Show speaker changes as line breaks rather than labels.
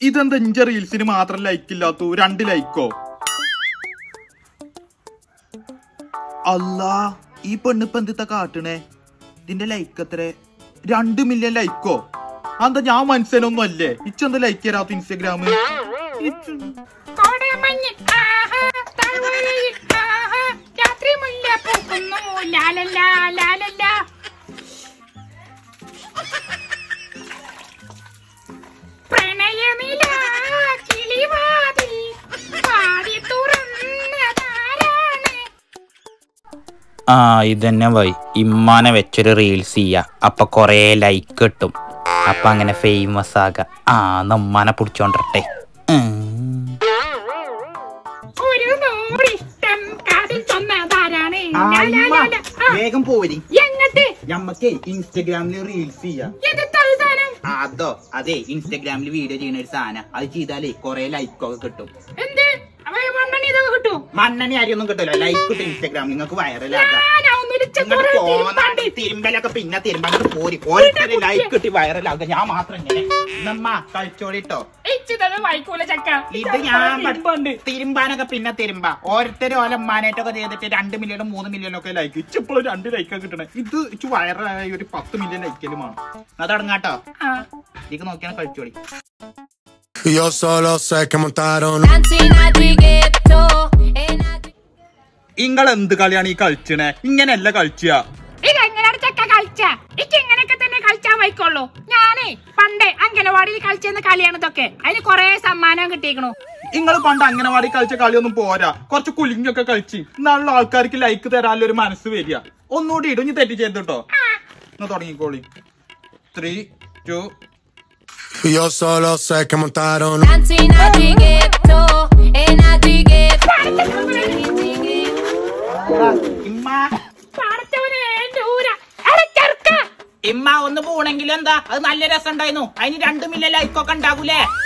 ഇതെന്താ ഇഞ്ച റീൽസിന് മാത്രം ലൈക്ക് ഇല്ലാത്തു രണ്ട് ലൈക്കോ അല്ലാ ഈ പെണ്ണിപ്പൊ എന്തിത്ത കാട്ടണേ ഇതിന്റെ ലൈക്ക് എത്ര രണ്ട് മില്യൺ ലൈക്കോ എന്താ ഞാൻ മനസ്സിലൊന്നും അല്ലേ ഇച്ചെന്താ ലൈക്ക് തരാത്ത ഇൻസ്റ്റഗ്രാമ്
കോടമഞ്ഞിൽ ആഹാ, താഴ്വരയിൽ ആഹാ, രാത്രി മുല്ല പൂക്കുന്നു ലാലല്ല ലാലല്ല പ്രണയനില കിളിവാതിൽ പാടി തുറന്നതാരാണ്
ആ ഇതന്നെ വൈ ഇമ്മാനെ വെച്ചൊരു റീൽസ് ചെയ്യാ അപ്പൊ കൊറേ ലൈക്ക് കിട്ടും അപ്പൊ അങ്ങനെ ഫേമസ് ആകാം ആ നമ്മാനെ പിടിച്ചോണ്ടിരട്ടെ ഉം.
ഒരു നൂറിഷ്ടം കാതിൽ തന്നതാരാണ്
ആ,
ലാ, ലാ,
ഇമ്മ,
ലാ, ലാ. ആ,
വേഗം പോരി
എങ്ങട്ട്
ഞമ്മക്കേ ഇൻസ്റ്റഗ്രാമില് റീൽസ് ചെയ്യാം
എന്ത് തൽസാനം
അതോ അതെ ഇൻസ്റ്റഗ്രാമിൽ വീഡിയോ ചെയ്യുന്ന ഒരു സാധനം അത് ചെയ്താലേ കൊറേ ലൈക്കൊക്കെ കിട്ടും
എന്ത് അവ മണ്ണണി ഇതൊക്കെ കിട്ടും
മണ്ണണി ആരെയൊന്നും കിട്ടില്ല ലൈക്ക് കിട്ടും ഇൻസ്റ്റഗ്രാം നിങ്ങൾക്ക് വൈറലാകാം
ഞാനൊന്ന് വിളിച്ച
ഇങ്ങോട്ട്
കുറെ
പോന്നാ
തിരുമ്പാണ്ട്.
തിരുമ്പലൊക്കെ പിന്നെ തിരുമ്പ അങ്ങോട്ട് പോരി ഓരോരുത്തര് ലൈക്ക് കിട്ടി വൈറലാകുക ഞാൻ മാത്രം ഇങ്ങനെ നമ്മ കളിച്ചോളിട്ടോ
ഇച്ചിതൊന്നും വായിക്കൂല ചക്ക
ഇത് ഞാൻ
തിരുമ്പാണ്ട്.
പഠി- തിരുമ്പാനൊക്കെ പിന്നെ തിരുമ്പ ഓരോരുത്തരും ഓല മാനേറ്റൊക്കെ ചെയ്തിട്ട് രണ്ട് മില്യണും മൂന്ന് മില്യണും ഒക്കെ ലൈക്ക് ഇച്ചിപ്പോഴും രണ്ട് ലൈക്ക് കിട്ടണേ ഇത് ഇച്ച് വൈറലായ ഒരു പത്ത് മില്യൺ ലൈക്കലുമാണ് അതടങ്ങാട്ടോ
ആ.
ഇത് നോക്കിയാണ് കളിച്ചോളി
Yo solo sé que montaron
Dancing at the ghetto. And at the
ഇങ്ങൾ എന്ത് കളിയാണ് ഈ കളിച്ചണേ ഇങ്ങനെയല്ല കളിച്ച
ഇതെങ്ങനെയാണ് ചക്ക കളിച്ച എനിക്ക് ഇങ്ങനെയൊക്കെ തന്നെ കളിച്ചാൻ വൈക്കുള്ളൂ ഞാനേ പണ്ടേ അംഗനവാടിയിൽ കളിച്ചെന്ന കളിയാണ് ഇതൊക്കെ അതിന് കൊറേ സമ്മാനം കിട്ടിയേക്കണു
നിങ്ങൾ പണ്ട് അംഗനവാടി കളിച്ച കളിയൊന്നും പോരാ കുറച്ച് കുലിങ്ങൊക്കെ കളിച്ച് നല്ല ആൾക്കാർക്ക് ലൈക്ക് തരാനുള്ള ഒരു മനസ്സ് വരിക ഒന്നുകൂടി ഇടും ഇനി തെറ്റി ചെയ്ത് കേട്ടോ എന്നാ തുടങ്ങിക്കോളി three two
Yo solo sé que montaron
dancing at the ghetto. And at the ghetto.
ഇമ്മ
പാടത്തവന് എന്റെ ഊര എടാ ചെറുക്ക
ഇമ്മ ഒന്ന് പോണെങ്കിൽ എന്താ അത് നല്ല രസം ഉണ്ടായിരുന്നു അതിന് രണ്ട് മില്യൺ ലൈക്കൊക്കെ ഉണ്ടാകൂലേ